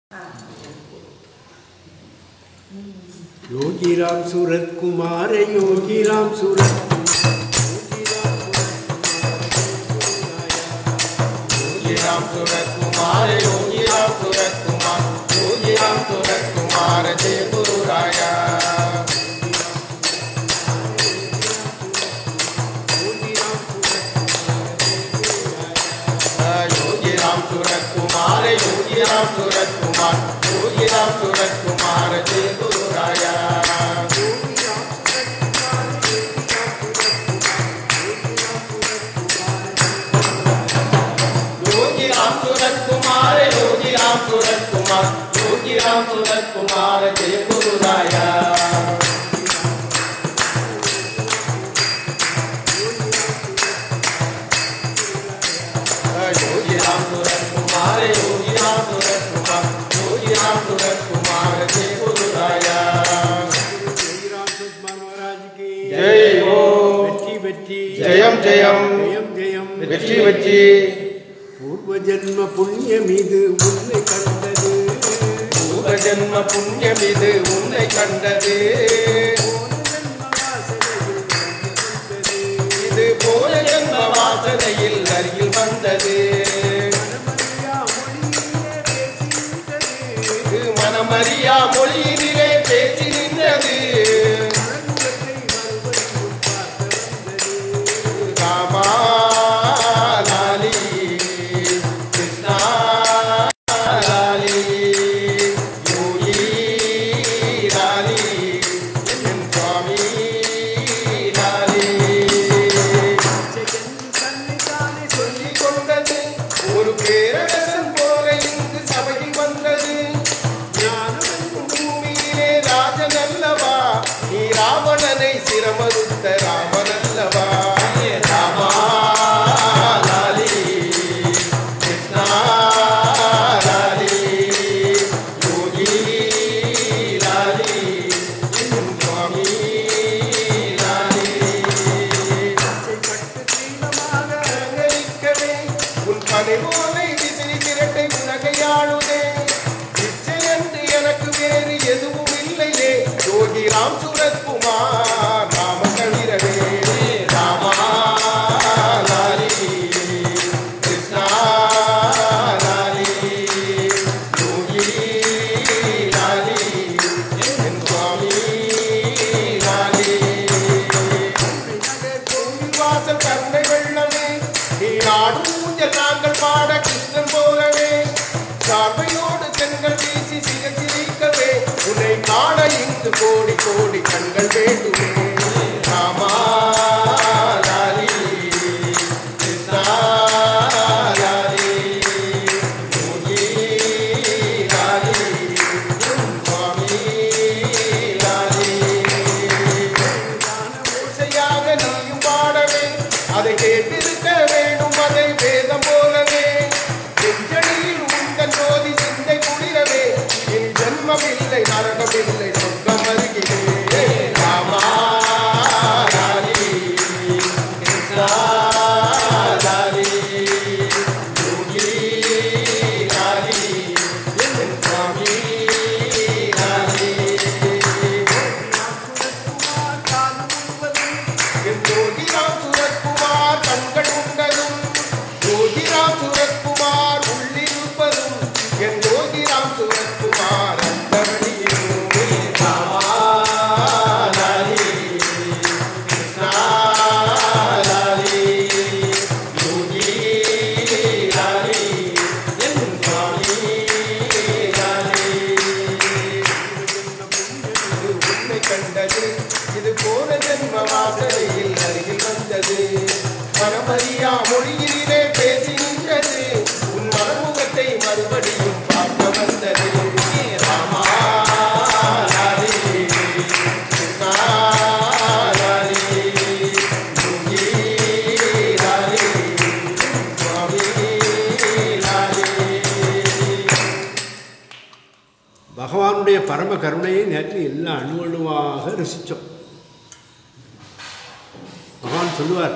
योगीराम सूरत कुमार योगीराम सूरत योगी राम सूरत कुमार योगी राम सूरत कुमार योगी राम सूरत कुमार जय गुरु राया योगी राम सूरत कुमार योगी राम सूरत कुमार योगी राम सूरत कुमार जय गुरु राया योगी राम सूरत कुमार योगी राम सूरत कुमार योगी राम सूरत कुमार जय गुरु राया योगी राम सूरत कुमार योगी राम सूरत कुमार योगी राम सूरत कुमार जय गुरु राया योगीराम सूरत महाराज की जय हो வெற்றி வெற்றி ஜெயம் ஜெயம் ஜெயம் ஜெயம் வெற்றி வெற்றி பூர்வ ஜென்ம புண்ணியம் இது உன்னை கண்டது பூர்வ ஜென்ம புண்ணியம் இது உன்னை கண்டது இது போல ஜென்ம வாசனையில் அருகில் வந்தது இது மனமறியா மொழியினிலே பேசி நின்றது ராமா லாலி கிருஷ்ணா லாலி யோகி லாலி என் சுவாமி லாலி சொல்லிக் கொண்டது ஒரு பேரரசன் போல இங்கு சபையில் வந்தது ஞானமென்னும் பூமியிலே ராஜன் அல்லவா நீ ராவணனை சிரமறுத்த ராமன் அல்லவா ராமா லாலி கிருஷ்ணா லாலி யோகி லாலி என் சுவாமி லாலி அலங்கரிக்கவே உன் பனைமோலை விசிறி திரட்டை உலகையாளுதே இச்சை என்று எனக்கு வேறு எதுவும் இல்லையே யோகி ராம் சுரத்குமார் ராம கவிரவே ராமா லாலி கிருஷ்ணா லாலி யோகி லாலி என் சுவாமி லாலி கோவில் வாசல் கருணை வெள்ளமே நீ ஆடும் ஊஞ்சல் நாங்கள் பாட கிருஷ்ணன் போலவே சார்பையோடு கண்கள் வீசி சிரிக்கவே உன்னை காண இங்கு கோடி கோடி கண்கள் வேண்டுமே ராமா லாலி கிருஷ்ணா லாலி யோகி லாலி சுவாமி லாலி ஓசையாக நீயும் பாடவே அதை கேட்டிருக்க வேண்டும் அதை வேதம் போலவே நெஞ்சடியில் உந்தன் ஜோதி சிந்தை குளிரவே என் ஜென்மமில்லை நரகமில்லை சொர்க்கம் அருகிலே ராமா லாலி கிருஷ்ணா லாலி யோகி லாலி என் சுவாமி லாலி என் ஜோதிராம் சுரத்குமார் கண்கள் உண்டதும் ஜோதிராம் சுரத்குமார் உள்ளிருப்பதும் என் ஜோதிராம் சுரத்குமார் அந்த வழியிலும் ராமா லாலி கிருஷ்ணா லாலி யோகி லாலி என் சுவாமி லாலி இது உண்மை கண்டது இது போன ஜென்ம வாசலையில் அருகில் வந்தது மனமறியா மொழியிலே பேசி நின்றது உன் மனமுகத்தை மறுபடியும் பார்க்க வந்தது ராமா லாலி கிருஷ்ணா லாலி யோகி லாலி சுவாமி லாலி பகவானுடைய பரம கருணையை நேற்று எல்லாம் அணு அணுவாக ரசித்தோம் பகவான் சொல்லுவார்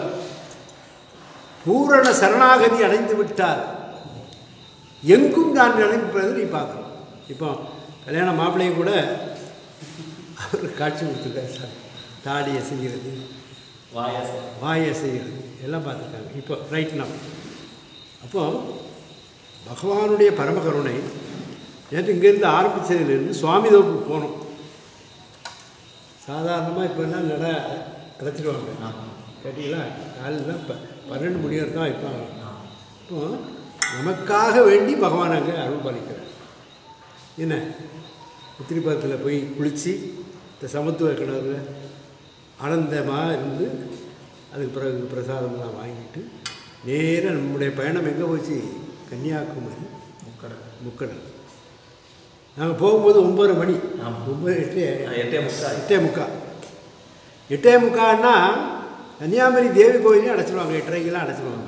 பூரண சரணாகதி அடைந்து விட்டார் எங்கும் நான் நினைப்பதை நீ பார்க்கலாம் இப்போ கல்யாண மாப்பிள்ளையும் கூட அவர் காட்சி கொடுத்துருக்காரு சார் தாடியை செய்கிறது வாயாஸ் வாயை செய்கிறது எல்லாம் பார்த்துருக்காங்க இப்போ ரைட் now அப்போ பகவானுடைய பரமகருணை நேற்று இங்கேருந்து ஆரம்பித்ததுலேருந்து சுவாமி தோப்புக்கு போனோம் சாதாரணமாக இப்போ எல்லாம் நட அழைச்சிடுவாங்க கேட்டீங்களா காலையில் தான் இப்போ பன்னெண்டு மணி வரைக்கும் தான் வைப்பாங்க இப்போ நமக்காக வேண்டி பகவான் அங்கே அருள் பாலிக்கிறார் என்ன உத்திரிபாதத்தில் போய் குளித்து இந்த சமத்துவ கிணறுல ஆனந்தமாக இருந்து அதுக்கு பிறகு பிரசாதம்லாம் வாங்கிட்டு நேராக நம்முடைய பயணம் எங்கே போச்சு கன்னியாகுமரி முக்கடை முக்கடல் நாங்கள் போகும்போது ஒம்பது மணி ஆமா. ஒம்பது எட்டு எட்டே முக்கால் எட்டே முக்கா எட்டே முக்கான்னா கன்னியாகுமரி தேவி கோயிலையும் அடைச்சிடுவாங்க எட்டரைக்கெல்லாம் அடைச்சிடுவாங்க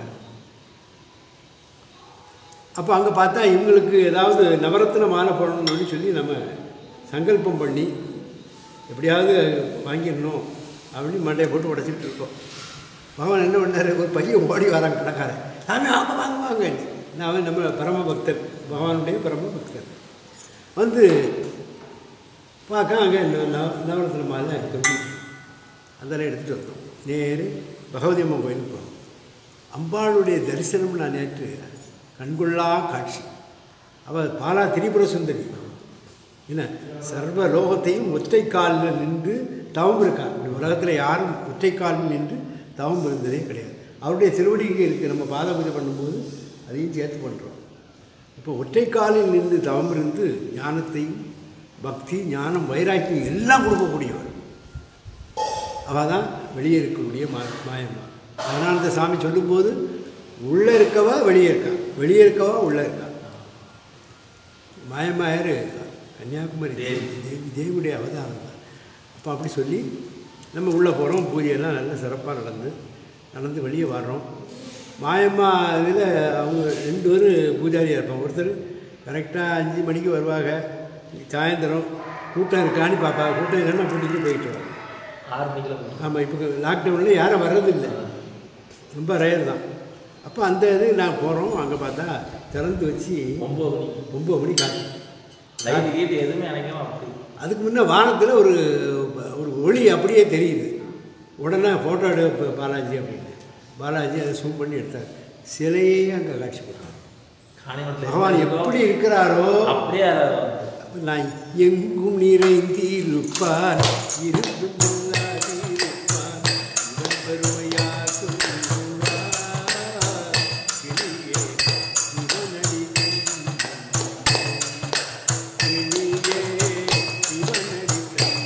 அப்போ அங்கே பார்த்தா இவங்களுக்கு ஏதாவது நவரத்ன மாலை போடணும்னு சொல்லி நம்ம சங்கல்பம் பண்ணி எப்படியாவது வாங்கிடணும் அப்படின்னு மண்டையை போட்டு உடச்சிட்டு இருக்கோம் பகவான் என்ன பண்ணார் ஒரு பையன் ஓடி வராங்க கடைக்காரன் சாமி வாங்க வாங்க வாங்க நான் அவன் நம்ம பரம பக்தர் பகவானுடைய பரம பக்தர் வந்து பார்க்க அங்கே நவரத்ன மாலை அங்கே தொட்டி அதெல்லாம் எடுத்துகிட்டு வந்தோம் நேரு பகவதி அம்மா கோயிலுக்கு போனோம் அம்பாளுடைய தரிசனம் நான் நேற்று கண்கொள்ளா காட்சி அவள் பாலா திரிபுர சுந்தரி என்ன சர்வ லோகத்தையும் ஒற்றை காலில் நின்று தவம் இருக்கா இந்த உலகத்தில் யாரும் ஒற்றை காலில் நின்று தவம் இருந்ததே கிடையாது அவருடைய திருவடி இங்கே இருக்குது நம்ம பாத பூஜை பண்ணும்போது அதையும் சேர்த்து பண்ணுறோம் இப்போ ஒற்றை காலில் நின்று தவம் இருந்து ஞானத்தையும் பக்தி ஞானம் வைராக்கியம் எல்லாம் கொடுக்கக்கூடியவர் அவள் தான் வெளியே இருக்கக்கூடிய மா மாயம்மா அதனால் இந்த சாமி சொல்லும்போது உள்ளே இருக்கவா வெளியே இருக்கா வெளியே இருக்கவா உள்ளே இருக்கா மாயம்மா யாரு கன்னியாகுமரி தேவி தேவி தேவியுடைய அவதாரம் தான் அப்போ அப்படி சொல்லி நம்ம உள்ளே போகிறோம் பூஜையெல்லாம் நல்ல சிறப்பாக நடந்து நடந்து வெளியே வர்றோம் மாயம்மா இதில் அவங்க ரெண்டு பேரும் பூஜாரியாக இருப்பாங்க ஒருத்தர் கரெக்டாக அஞ்சு மணிக்கு வருவாங்க சாயந்தரம் கூட்டம் இருக்கான்னு பார்ப்பாங்க கூட்டம் இல்லைன்னா பிடிச்சி போயிட்டு வருவாங்க ஆறு மணிக்கெல்லாம் போகணும் ஆமாம் இப்போ லாக்டவுனில் யாரும் வர்றதில்லை ரொம்ப ரேர் தான் அப்போ அந்த இது நான் போகிறோம் அங்கே பார்த்தா திறந்து வச்சு ஒம்பது மணி ஒம்பது மணி காத்து லைட் கீட் எதுவுமே அணைக்காம அப்படி அதுக்கு முன்னே வானத்தில் ஒரு ஒரு ஒளி அப்படியே தெரியுது உடனே ஃபோட்டோ எடு பாலாஜி அப்படின்னு பாலாஜி அதை ஜூம் பண்ணி எடுத்தார் சிலையே அங்கே காட்சி கொடுத்தார் காணிமண்டல பகவான் எப்படி இருக்கிறாரோ அப்படியே அதை அப்ப நான் எங்கும் நிறைந்திருப்பான் இருந்தும் இல்லாதிருப்பான் இவன் பெருமையாக்கும் கிளியே இவனடி கிளியே இவனடி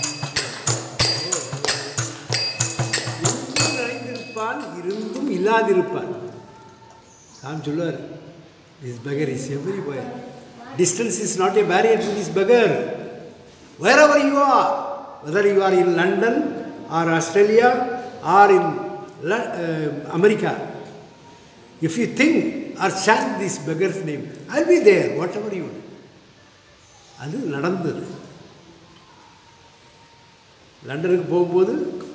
எங்கும் நிறைந்திருப்பான் இருந்தும் இல்லாதிருப்பான் சாமி சொல்லுவார் this bugger is every boy distance is not a barrier to this beggar wherever you are whether you are in london or australia or in Lo- uh, america if you think or chant this beggar's name i'll be there whatever you do அது நடந்தது லண்டனுக்கு போகும்போது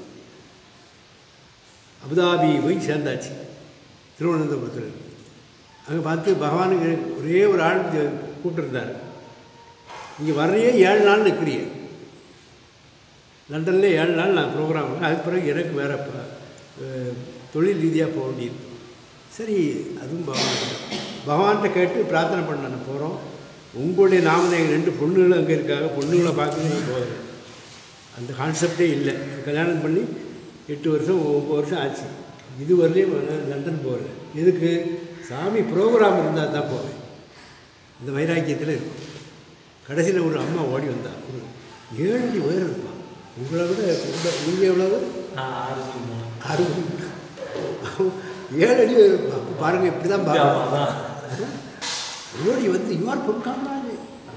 Abu Dhabi போய் சேர்ந்தாச்சு திருவனந்தபுரத்தில் அங்கே பார்த்து பகவானுக்கு ஒரே ஒரு ஆள் கூப்பிட்டுருந்தார் இங்கே வர்றையே ஏழு நாள் நிற்கிறிய லண்டனில் ஏழு நாள் நான் ப்ரோக்ராம் அதுக்கு பிறகு எனக்கு வேறு ப- அஹ், தொழில் ரீதியாக போக வேண்டியது சரி அதுவும் பகவான் பகவான்கிட்ட கேட்டு பிரார்த்தனை பண்ண போகிறோம் உங்களுடைய நாமதை எங்கள் ரெண்டு பொண்ணுகளும் அங்கே இருக்காங்க பொண்ணுகளை பார்க்கணும் போகிறேன் அந்த கான்செப்டே இல்லை கல்யாணம் பண்ணி எட்டு வருஷம் ஒம்பது வருஷம் ஆச்சு இது வரலையும் நான் லண்டன் போகிறேன் எதுக்கு சாமி ப்ரோக்ராம் இருந்தால் தான் போவேன் இந்த வைராக்கியத்தில் இருக்கும் கடைசியில் ஒரு அம்மா ஓடி வந்தா ஒரு ஏழு அடி உயரம் இருப்பான் உங்களை விட உங்க- நீங்கள் எவ்வளவு நான் ஆறு மணிக்கு போனேன் ஆறு மணி. ஏழு அடி உயரம் இருப்பான் அப்போ பாருங்கள் இப்படி தான் பார்க்கணும் அதான் ஓடி வந்து யுவர் பொருட்காமல்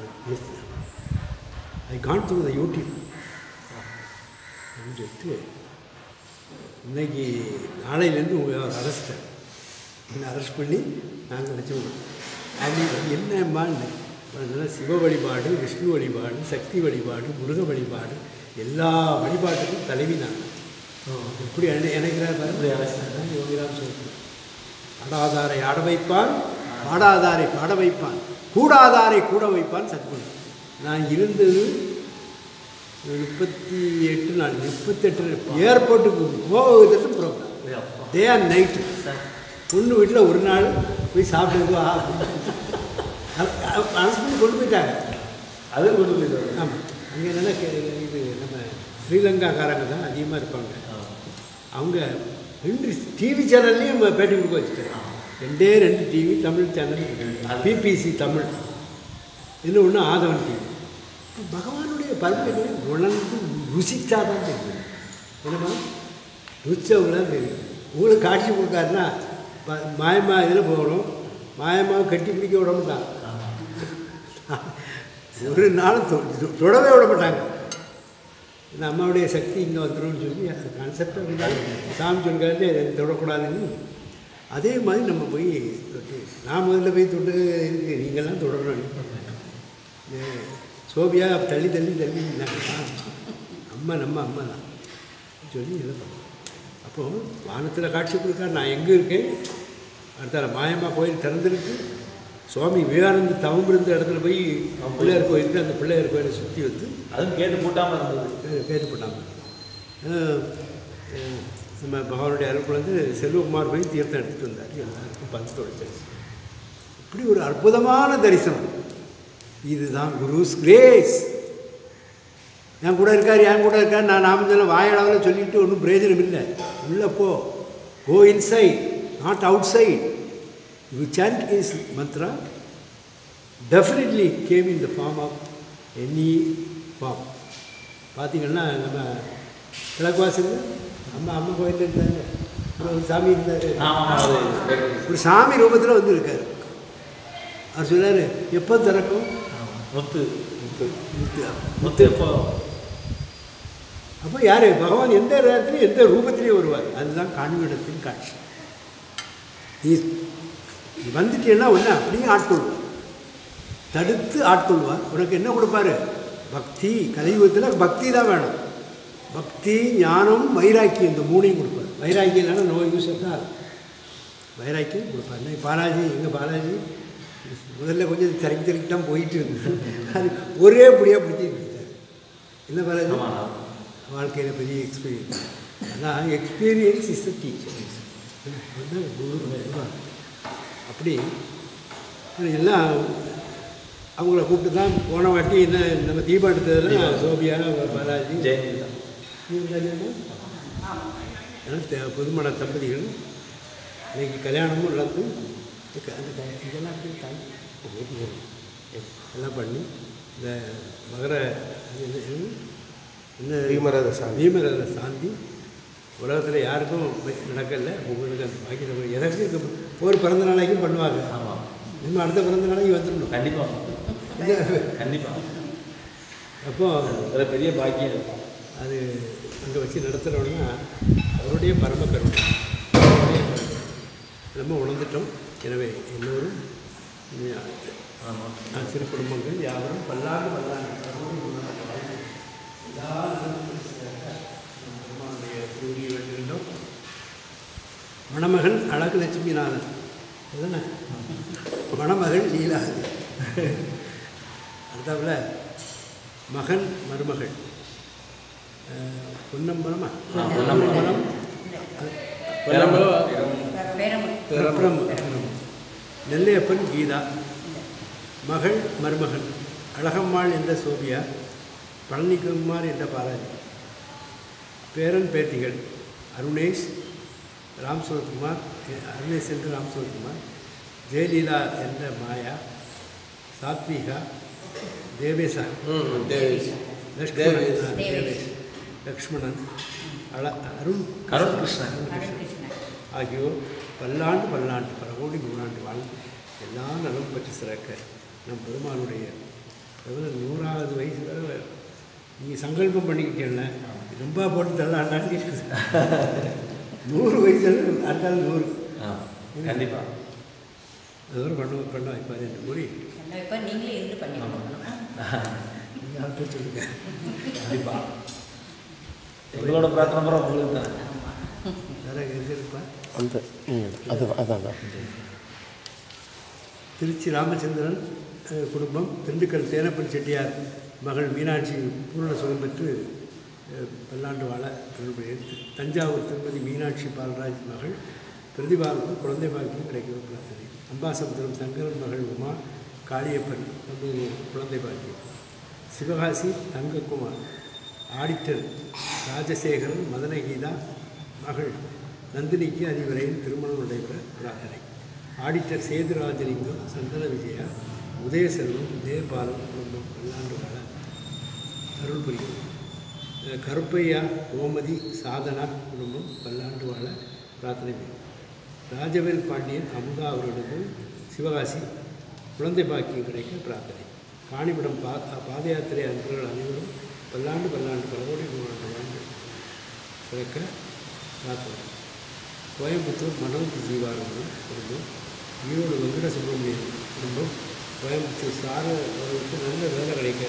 I can through the YouTube அப்படின்னு சொல்லிட்டு இன்னைக்கு நாளையிலேருந்து உங்களை அரெஸ்ட்டேன் என்னை அரெஸ்ட் பண்ணி நாங்கள் வச்சுருக்கோம் அது என்னம்மான்னு அதனால் சிவ வழிபாடு விஷ்ணு வழிபாடு சக்தி வழிபாடு முருக வழிபாடு எல்லா வழிபாட்டுக்கும் தலைவி நான் எப்படி என- நினைக்கிறார் பாருங்க அதான் யோகிராம் சொல்கிறேன் ஆடாதாரை ஆட வைப்பான் பாடாதாரை பாட வைப்பான் கூடாதாரை கூட வைப்பான் சத்குரு நான் இருந்தது முப்பத்தி எட்டு நாள் முப்பத்தெட்டு ஏர்போர்ட்டுக்கு போவதற்கு ப்ரோக்ராம் ஏய் அப்பா. டே அண்ட் நைட்டு சார், பொண்ணு வீட்டில் ஒரு நாள் போய் சாப்பிட்டு வா ஹஸ்பண்ட் கொண்டு போயிட்டாங்க அது கொண்டு போயிடுவாரு. ஆமாம் அங்கே என்னென்னா இது நம்ம ஸ்ரீலங்காக்காரங்க தான் அதிகமாக இருப்பாங்க ஆ. அவங்க ரெண்டு டிவி சேனல்லையும் பேட்டி கொடுக்க வச்சுட்டாங்க ரெண்டே ரெண்டு TV Tamil channel BBC Tamil இன்னும் ஒன்று ஆதவன் டிவி பகவானுடைய பரம்பரையை உணர்ந்து ருசிச்சா தான் தெரியும் என்னமா ருச்சவங்க தான் தெரியும் உங்களுக்கு காட்சி கொடுக்காருன்னா ப- மாயமா இதில் போகிறோம் மாயமாக கட்டி பிடிக்க விட மாட்டான் ஒரு நாள் தொ- தொ- தொடவே விட மாட்டாங்க இந்த அம்மாவுடைய சக்தி இங்கே வந்துடும்னு சொல்லி அந்த கான்செப்டை சாமி சொல்லிக்காரு தொடக்கூடாதுன்னு அதே மாதிரி நம்ம போய் தொட்டு நான் முதல்ல போய் தொட்டு இருக்கு நீங்கள்லாம் தொடரணும் இது சோபியா தள்ளி தள்ளி தள்ளி இருந்தாங்க. அம்மா நம்ம அம்மா தான் சொல்லி இது பண்ணோம் அப்போது வானத்தில் காட்சி கொடுக்க நான் எங்கே இருக்கேன் அடுத்தால மாயம்மா கோயில் திறந்திருக்கு சுவாமி விவேகானந்த தவம் இருந்த இடத்துல போய் பிள்ளையார் கோயிலுக்கு அந்த பிள்ளையார் கோயிலை சுற்றி வந்து அதுவும் கேட்டு பூட்டாம இருந்தது பேர் பண்ணாங்க நம்ம பகவானுடைய அருள் வந்து செல்வகுமார் போய் தீர்த்தம் எடுத்துகிட்டு வந்தார் எல்லாருக்கும் பந்து தொலைச்சாச்சு இப்படி ஒரு அற்புதமான தரிசனம் இதுதான் குருஸ் கிரேஸ் என் கூட இருக்கார் என் கூட இருக்கார் நான் நாம வாயளவில் சொல்லிட்டு ஒன்றும் பிரயோஜனம் இல்லை உள்ளே போ go inside not outside you sand is mantra definitely came in the form of any form பார்த்தீங்கன்னா நம்ம கிழக்குவாசல் அம்மா அம்மா கோயிலில் இருந்தாங்க அப்புறம் ஒரு சாமி இருந்தார் ஆமா அது ஒரு சாமி ரூபத்தில் வந்து இருக்கார் அவர் சொன்னார் எப்போ திறக்கும் ஆமா. முத்து முத்து முத்து. முத்து எப்போ அப்போ யார் பகவான் எந்த நேரத்துலையும் எந்த ரூபத்திலையும் வருவார் அதுதான் காண்பிடத்தின் காட்சி நீ நீ வந்துட்டீன்னா ஒன்று அப்படியே ஆட்கொள்வார் தடுத்து ஆட்கொள்வார் உனக்கு என்ன கொடுப்பாரு பக்தி கலியுகத்தில் பக்தி தான் வேணும் பக்தி ஞானம் வைராக்கியம் இந்த மூணையும் கொடுப்பார் வைராக்கியம்னால நோ யூஸ் தான் வைராக்கியம் கொடுப்பார் இன்னைக்கு பாலாஜி எங்கள் பாலாஜி முதல்ல கொஞ்சம் திரைக்கு திரைக்கு தான் போயிட்டு இருந்தது அது ஒரே படியாக பிடிச்சிட்டு இருந்தார் என்ன பாலாஜி ஆமா வாழ்க்கையில் பெரிய எக்ஸ்பீரியன்ஸ் அதான் எக்ஸ்பீரியன்ஸ் இஸ் த டீச்சர் அதுதான் குரு அப்படி எல்லாம் அவங்கள கூப்பிட்டு தான் போன வாட்டி என்ன நம்ம தீபம் எடுத்ததுல சோபியா பாலாஜி ஜெயலலிதா இவங்க கல்யாணம் எல்லாம் தெ- புதுமண தம்பதிகள் இன்னைக்கு கல்யாணமும் நடந்து இதுக்கு அந்த க- இதெல்லாம் அப்படியே தாய் ஓடி வரும். எல்லாம் பண்ணி இந்த மகர இது- இது- என்ன பீமரத சாமி. பீமரத சாந்தி உலகத்தில் யாருக்கும் வை- நடக்கல உங்களுக்கு அந்த பாக்கியம் எனக்கு இந்த ஒரு பிறந்த நாளைக்கும் பண்ணுவாங்க ஆமா நம்ம அடுத்த பிறந்த நாளைக்கு வந்துடணும் கண்டிப்பா இல்ல, கண்டிப்பா அப்போ அது பெரிய பாக்கியம் இருக்கு. அது அங்கே வச்சு நடத்துகிறோன்னா அவருடைய பரம கருணை அவருடைய கருணை. நம்ம உணர்ந்துட்டோம் எனவே எல்லோரும் ஆமா நான் சிறு குடும்பங்கள் யாவரும் பல்லாண்டு பல்லாண்டு சர்வரும் குணமாக வாழ்ந்து எல்லா நலமும் சிறக்க நம் பெருமானுடைய திருவுருளை வேண்டுகின்றோம் மணமகன் அழகு லட்சுமிநாதன் அதுதானே மணமகள் லீலாவதி அடுத்தாப்புல மகன் மருமகள் அஹ், பொன்னம்பலமா ஆ, பொன்னம்பலம். பொன்னம்பலம் பேரம்பலம் பிரபலம் நெல்லையப்பன் கீதா மகள் மருமகன் அழகம்மாள் என்ற சோபியா பழனிக்குமார் என்ற பாலாஜி பேரன் பேத்திகள் அருணேஷ் ராம் சுரத்குமார் அருணேஷ் என்ற ராம் சுரத்குமார் ஜெயலீலா என்ற மாயா சாத்விகா தேவேசா லக்ஷ்மணன் ஆ, தேவேஷ் லக்ஷ்மணன் அழ அருண் அருண் கிருஷ்ணன் ஹரிகிருஷ்ணன் ஆகியோர் பல்லாண்டு பல்லாண்டு பல கோடி நூறாண்டு வாழ்ந்து எல்லா நலம் பெற்று சிறக்க நம் பெருமானுடைய எவ்வளோ நூறாவது வயசு வரை நீங்கள் சங்கல்பம் பண்ணிக்கிட்டீங்கள ரொம்ப போட்டு தள்ளாண்டான்னு நூறு வயசு அடுத்தாலும் நூறு ஆ, கண்டிப்பா அதோட பண்ண பண்ண வைப்பார் என்று கூறி என்ன இப்போ நீங்களே இருந்து பண்ணி கொடுக்கணும் நீங்கள் அவர்கிட்ட சொல்லுங்க கண்டிப்பா எங்களோட பிரார்த்தனை பூரா உங்களுக்கு தான் ஆமாம் வேற எங்கே இருப்பா அந்த ம், அது அதான் அதான் திருச்சி ராமச்சந்திரன் அஹ், குடும்பம் திண்டுக்கல் தேனப்பன் செட்டியார் மகள் மீனாட்சி பூரண சுகம் பெற்று அஹ், பல்லாண்டு வாழ அருள்புரிய தஞ்சாவூர் திருமதி மீனாட்சி பால்ராஜ் மகள் பிரதிபாவுக்கு குழந்தை பாக்கியம் கிடைக்கிற பிரார்த்தனை அம்பாசமுத்திரம் சங்கரன் மகள் உமா காளியப்பன் தம்பதியினர் குழந்தை பாக்கியம் சிவகாசி தங்கக்குமார் ஆடிட்டர் ராஜசேகரன் மதனகீதா மகள் நந்தினிக்கு அதிவிரைவில் திருமணம் நடைபெற பிரார்த்தனை ஆடிட்டர் சேதுராஜலிங்கம் சந்தன விஜயா உதயசெல்வம் தேவபாலன் குடும்பம் பல்லாண்டு கால அருள் புரியும் அஹ் கருப்பையா கோமதி சாதனா குடும்பம் பல்லாண்டு வாழ பிரார்த்தனை செய்யும் ராஜவேல் பாண்டியன் அமுதா அவர்களுக்கும் சிவகாசி குழந்தை பாக்கியம் கிடைக்க பிரார்த்தனை காணிபுரம் பா பாத யாத்திரை அன்பர்கள் அனைவரும் பல்லாண்டு பல்லாண்டு பல கோடி நூறாண்டு வாழ்ந்து பிறக்க பிரார்த்தனை கோயம்புத்தூர் மனோஜ் ஜீவானந்தம் குடும்பம் ஈரோடு வெங்கட சுப்பிரமணியன் குடும்பம் கோயம்புத்தூர் சார அவர்களுக்கு நல்ல வேலை கிடைக்க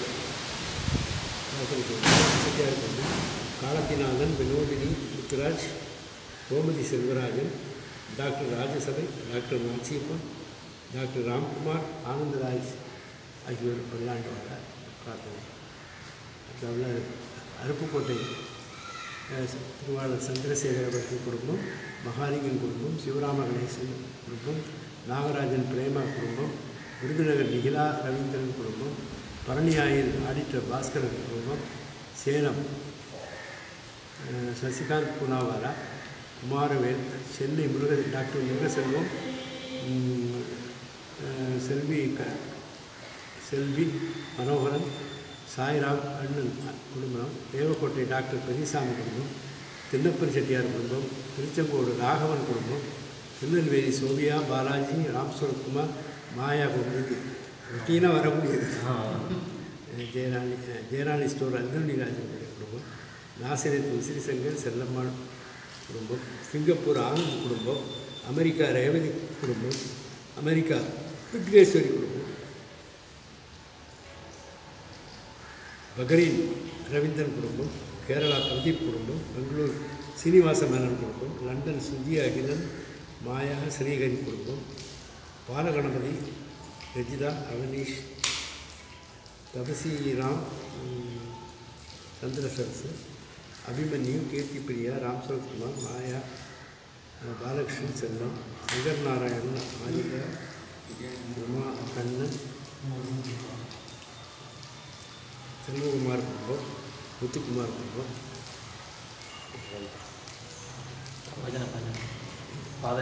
செட்டியார் குடும்பம் Kalathinathan Vinodhini Muthuraj Gomathi Selvarajan doctor Rajasabai doctor Machiappan doctor Ramkumar Anandaraj ஆகியோர் பல்லாண்டு வாழ பிரார்த்தனை அதாவது அருப்புக்கோட்டை அஹ், திருவாளர் சந்திரசேகர அவர்கள் குடும்பம் மகாலிங்கன் குடும்பம் சிவராம கணேசன் குடும்பம் நாகராஜன் பிரேமா குடும்பம் விருதுநகர் நிகிலா ரவீந்திரன் குடும்பம் பழனியாயில் ஆடிட்டர் பாஸ்கரன் குடும்பம் சேலம் அஹ், சசிகாந்த் பூனாவாலா குமாரவேல் சென்னை முருக டாக்டர் முருகசெல்வம் உம், அஹ், செல்வி க செல்வி மனோகரன் சாய்ராம் அண்ணன் குடும்பம் தேவக்கோட்டை டாக்டர் பெரியசாமி குடும்பம் தின்னப்பன் செட்டியார் குடும்பம் திருச்செங்கோடு ராகவன் குடும்பம் திருநெல்வேலி சோபியா பாலாஜி ராம் சுரத்குமார் மாயா குடும்பம் ரொட்டீனாக வர முடியாது ஜெயராணி ஜெயராணி ஸ்டோர் அந்தோணிராஜனுடைய குடும்பம் நாசிரியத் விசிறி சங்கர் செல்லம்மாள் குடும்பம் சிங்கப்பூர் ஆனந்த் குடும்பம் அமெரிக்கா ரேவதி குடும்பம் அமெரிக்கா விக்னேஸ்வரி குடும்பம் பகரீன் ரவீந்திரன் குடும்பம் கேரளா பிரதீப் குடும்பம் பெங்களூர் சீனிவாச மேனன் குடும்பம் லண்டன் சுஜி அகிலன் மாயா ஸ்ரீஹரி குடும்பம் பாலகணபதி ரஜிதா அவனீஷ் தபசிராம் உம், சந்திரசரசு அபிமன்யு கீர்த்தி பிரியா ராம் சரத்குமார் மாயா அஹ், பாலகிருஷ்ணன் செல்லம் சங்கர் நாராயணன் ஆதிகா உமா கண்ணன் செல்வகுமார் குடும்பம் முத்துக்குமார் குடும்பம் பஜனை பஜனை பாத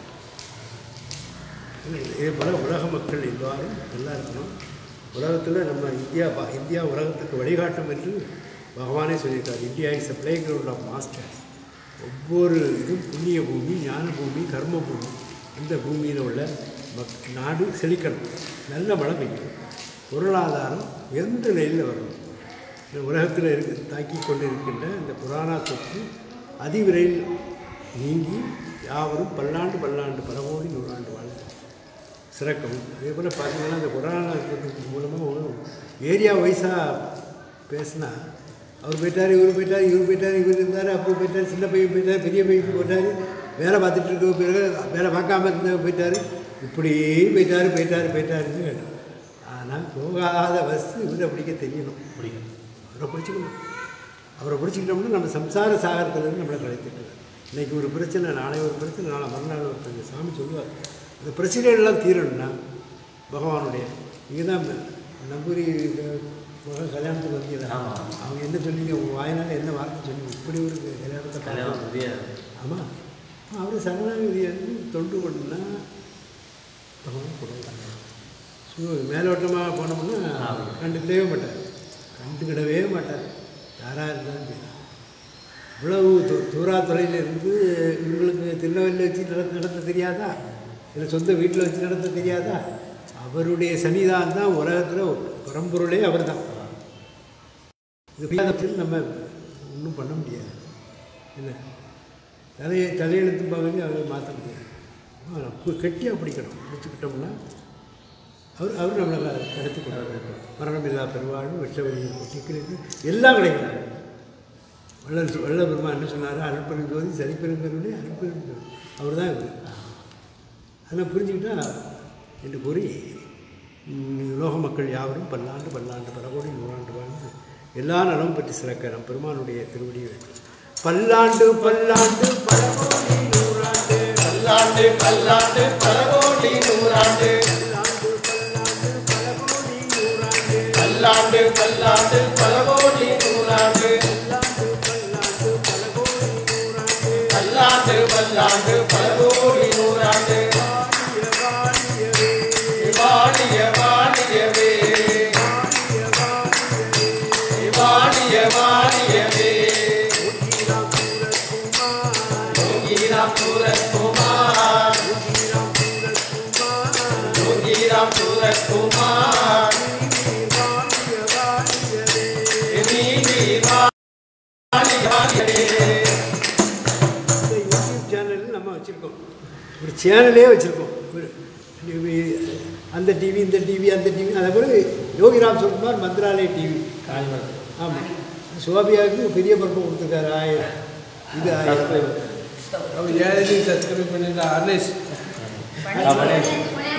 இதே போல் உலக மக்கள் எல்லாரும் நல்லா இருக்கணும் உலகத்தில் நம்ம இந்தியா பா- இந்தியா உலகத்துக்கு வழிகாட்டும் என்று பகவானே சொல்லியிருக்கார் India is a playground of masters ஒவ்வொரு இதுவும் புண்ணிய பூமி ஞான பூமி கர்ம பூமி அந்த பூமியில் உள்ள மக் நாடு செழிக்கணும் நல்ல மழை பெய்யணும் பொருளாதாரம் எந்த நிலையில் வரணும் இந்த உலகத்தில் இருக்க தாக்கி கொண்டு இருக்கின்ற இந்த புராணா தொற்று அதிவிரைவில் நீங்கி யாவரும் பல்லாண்டு பல்லாண்டு பல கோடி நூறாண்டு வாழ்க்கை சிறக்கும் அதே போல் பார்த்தீங்கன்னா இந்த கொரோனா மூலமாக ஒரு ஏரியா வைஸாக பேசினா அவர் போயிட்டார் இவர் போயிட்டார் இவர் போயிட்டார் இவர் இருந்தார் அப்போ போயிட்டார் சின்ன பையன் போயிட்டார் பெரிய பையன் போயிட்டார் வேலை பார்த்துட்டு இருக்க பிறகு வேலை பார்க்காம இருந்தவர் போயிட்டார் இப்படியே போயிட்டார் போயிட்டார் போயிட்டாருன்னு கேட்டோம் ஆனால் போகாத பஸ் இவரை பிடிக்க தெரியணும் பிடிக்கும் அவரை பிடிச்சிக்கணும் அவரை பிடிச்சிக்கிட்டோம்னா நம்ம சம்சார சாகரத்துலேருந்து நம்மளை கலைத்துக்கலாம் இன்றைக்கி ஒரு பிரச்சனை நாளை ஒரு பிரச்சனை நாளை மறுநாள் ஒரு பிரச்சனை சாமி சொல்லுவார் இந்த பிரச்சனைகள்லாம் தீரணும்னா பகவானுடைய இங்கே தான் நம்பூரி மகன் கல்யாணத்துக்கு வந்தீங்களா ஆமா. அவங்க என்ன சொன்னீங்க உங்கள் வாயினால் என்ன வார்த்தை சொன்னீங்க இப்படி ஒரு கல்யாணத்தை கல்யாணம் பார்த்து பெரிய ஆமாம் அவர் சரணாகதி வந்து தொண்டு பண்ணா பகவான் கொடுத்தாங்க ஸோ மேலோட்டமாக போனோம்னா கண்டுக்கிடவே மாட்டார் கண்டுக்கிடவே மாட்டார் யாராக இருந்தாலும் சரி இவ்வளவு தூ தூராத்துறையில் இருந்து இவங்களுக்கு திருநெல்வேலியில் வச்சு நடத்த நடத்த தெரியாதா இல்லை சொந்த வீட்டில் வச்சு நடத்த தெரியாதா அவருடைய சன்னிதான் தான் உலகத்தில் பரம்பொருளே அவர் தான் இது புரியாதத்தில் நம்ம ஒன்றும் பண்ண முடியாது என்ன தலையை தலையெழுத்து பகுதி அவரை மாற்ற முடியாது ஆனா, கு- கெட்டியாக பிடிக்கணும் பிடிச்சிக்கிட்டோம்னா அவர் அவர் நம்மளை எடுத்து கொண்டாரு மரணம் இல்லா பெருவாழ்வு வெற்றவழி கொட்டிக்கிறது எல்லாம் கிடைக்கிறாங்க வள்ளல் சொ- வள்ளல் பெருமா என்ன சொன்னார் அருட்பெரும் ஜோதி சரிப்பெருங்கருடைய அருட்பெரும் ஜோதி அவர் தான் இவர் அதெல்லாம் புரிஞ்சுக்கிட்டா என்று கூறி ம், லோக மக்கள் யாவரும் பல்லாண்டு பல்லாண்டு பல கோடி நூறாண்டு வாழ்ந்து எல்லா நலமும் பற்றி சிறக்க நம் பெருமானுடைய திருவடியை வைக்கும் பல்லாண்டு பல்லாண்டு பல கோடி நூறாண்டு பல்லாண்டு பல்லாண்டு பல கோடி நூறாண்டு பல்லாண்டு பல்லாண்டு பல கோடி நூறாண்டு பல்லாண்டு பல்லாண்டு பல கோடி நூறாண்டு வாணிய வாணியவே வாணிய வாணியவே யோகிராம் சூரத்குமார் யோகிராம் சூரத்குமார் நீதி வாணி வாணியவே இந்த யூடியூப் சேனல் நம்ம வச்சுருக்கோம் ஒரு சேனலே வச்சுருக்கோம் ஒரு டிவி, அந்த டிவி இந்த டிவி அந்த டிவி அதே போல் யோகிராம் சுகுமார் மந்திராலய டிவி காஞ்சிபுரம் ஆமாம் சோபியாவுக்கு பெரிய பொறுப்பு கொடுத்துருக்காரு ஆயிரம் இது ஆயிரம் அவர் ஏழையும் சப்ஸ்கிரைப் பண்ணிட்டு அர்னேஷ் பண்ணியாச்சு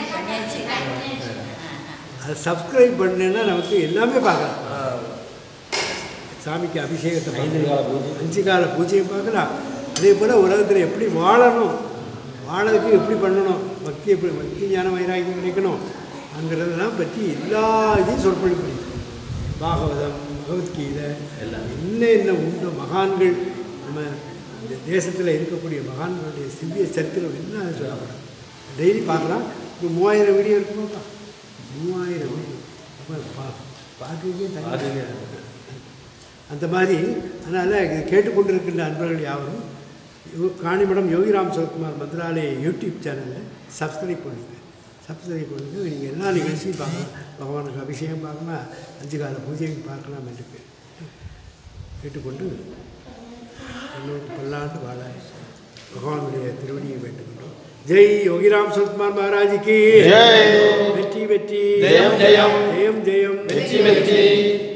அதை சப்ஸ்கிரைப் பண்ணேன்னா நமக்கு எல்லாமே பார்க்கலாம் சாமிக்கு அபிஷேகத்தை ஐந்து பார்க்கலாம். கால பூஜை. அஞ்சு கால பூஜையை பார்க்கலாம் அதே போல் உலகத்தில் எப்படி வாழணும் வாழறதுக்கு எப்படி பண்ணணும் பக்தி எப்படி பக்தி ஞான வைராகியம் கிடைக்கணும் அங்கிறதெல்லாம் பற்றி எல்லா இதையும் சொற்பொழி படிக்கும் பாகவதம் பகவத்கீதை எல்லாம். என்ன என்ன உண்டு மகான்கள் நம்ம இந்த தேசத்தில் இருக்கக்கூடிய மகான்களுடைய சிவ்ய சரித்திரம் என்ன சொல்லப்படும் டெய்லி பார்க்கலாம் இப்போ மூவாயிரம் வீடியோ இருக்குமாப்பா மூவாயிரம் வீடியோ அப்போ பா பார்க்கறதுக்கே தனி பார்க்கறதுக்கே அந்த மாதிரி அதனால் இது கேட்டுக்கொண்டிருக்கின்ற அன்பர்கள் யாவரும் யோ- காணிமடம் யோகிராம் சிவகுமார் மந்திராலய யூடியூப் சேனலில் சப்ஸ்கிரைப் பண்ணுங்கள் சப்ஸ்கிரைப் பண்ணுங்கள் நீங்கள் எல்லா நிகழ்ச்சியும் பார்க்கலாம் பகவானுக்கு அபிஷேகம் பார்க்கலாம் அஞ்சு கால பூஜையும் பார்க்கலாம் என்று கே- கேட்டுக்கொண்டு எல்லோரும் பல்லாண்டு வாழ பகவானுடைய திருவடியை வேண்டுகின்றோம் ஜெய் யோகிராம் சிவகுமார் மகாராஜுக்கு ஜெய். வெற்றி வெற்றி ஜெயம், ஜெயம். ஜெயம் ஜெயம் வெற்றி வெற்றி